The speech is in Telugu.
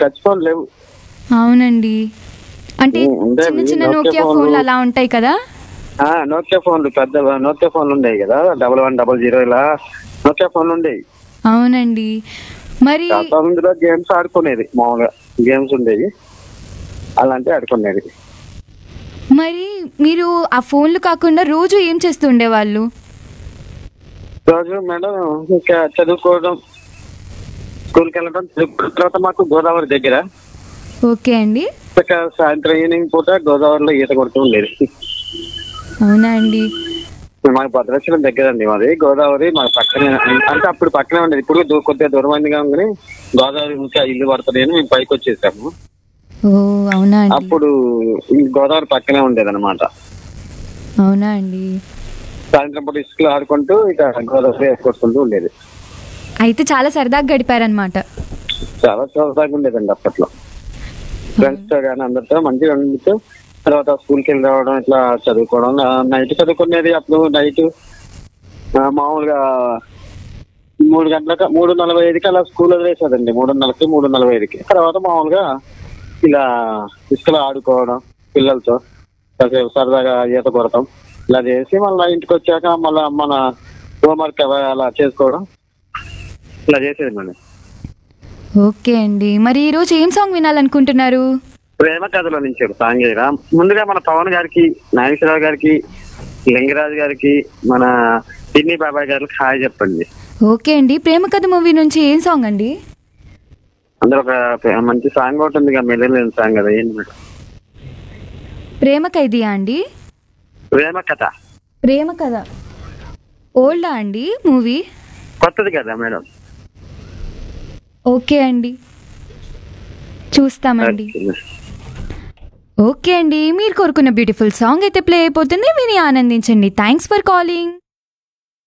టచ్ ఫోన్ లేవు అవునండి అంటే ఉం, ఉండేవి. చిన్న చిన్న నోకియా నోకియా ఫోన్లు. ఫోన్లు అలా ఉంటాయి కదా ఆ, నోకియా ఫోన్లు పెద్ద నోకియా ఫోన్లు ఉండేవి కదా డబల్ వన్ డబల్ జీరో ఇలా నోకియా ఫోన్లు ఉండేవి అవునండి మరి కాకపోతే అందులో గేమ్స్ ఆడుకునేది మామూలుగా గేమ్స్ ఉండేవి అలాంటి ఆడుకునేది మరి మీరు ఆ ఫోన్లు కాకుండా రోజు ఏం చేస్తూ ఉండేవాళ్ళు రోజు మేడం ఇంకా చదువుకోవడం స్కూల్కి వెళ్ళడం చదువుకున్న తర్వాత మాకు గోదావరి దగ్గర ఓకే అండి ఇక సాయంత్రం ఈవినింగ్ పూట గోదావరిలో ఈత కొడుతూ ఉండేది అవునా అండి మాకు భద్రాచలం దగ్గర అండి మాది గోదావరి మాకు పక్కనే అంటే అప్పుడు పక్కనే ఉండేది ఇప్పుడు దూ- కొద్దిగా దూరం అయింది కానీ గోదావరి ఇంకా ఇల్లు పడుతుంది అని మేము పైకి వచ్చేసాము ఓ అవునా అండి అప్పుడు ఈ గోదావరి పక్కనే ఉండేది అనమాట అవునా అండి సాయంత్రం పూట ఇసుకలు ఆడుకుంటూ ఇక గోదావరి వేసుకొస్తుంటూ ఉండేది అయితే చాలా సరదాగా గడిపారనమాట చాలా సరదాగా ఉండేదండి అప్పట్లో ఫ్రెండ్స్ తో కానీ అందరితో మంచిగా ఉండితో తర్వాత స్కూల్కి వెళ్ళి రావడం ఇట్లా చదువుకోవడం నైట్ చదువుకునేది అప్పుడు నైట్ మామూలుగా మూడు గంటలకు మూడు నలభై ఐదుకి అలా స్కూల్ వదిలేసేదండి మూడున్నరకి మూడు నలభై ఐదుకి తర్వాత మామూలుగా ఇలా ఇసుకలో ఆడుకోవడం పిల్లలతో కాసేపు సరదాగా ఈత కొడతాం ఇలా చేసి మళ్ళీ ఇంటికి వచ్చాక మళ్ళీ మన హోంవర్క్ అలా చేసుకోవడం ఇలా చేసేది మేడం ఓకే అండి మరి ఈరోజు ఏం సాంగ్ వినాలనుకుంటున్నారు ప్రేమ కథలో నుంచి ఒక సాంగ్ చేయరా ముందుగా మన పవన్ గారికి నాగేశ్వరరావు గారికి లింగరాజు గారికి మన పిన్ని బాబాయ్ గారికి హాయ్ చెప్పండి ఓకే అండి ప్రేమ కథ మూవీ నుంచి ఏం సాంగ్ అండి అందులో ఒక ప- మంచి సాంగ్ ఒకటి ఉంది కదా మెదలేని సాంగ్ కదా ఏంటి మేడం ప్రేమ ఖైదీయా అండి ప్రేమ కథ ప్రేమ కథ ఓల్డా అండి మూవీ కొత్తది కదా మేడం ఓకే అండి చూస్తామండి ఓకే అండి మీరు కోరుకున్న బ్యూటిఫుల్ సాంగ్ అయితే ప్లే అయిపోతుంది విని ఆనందించండి థ్యాంక్స్ ఫర్ కాలింగ్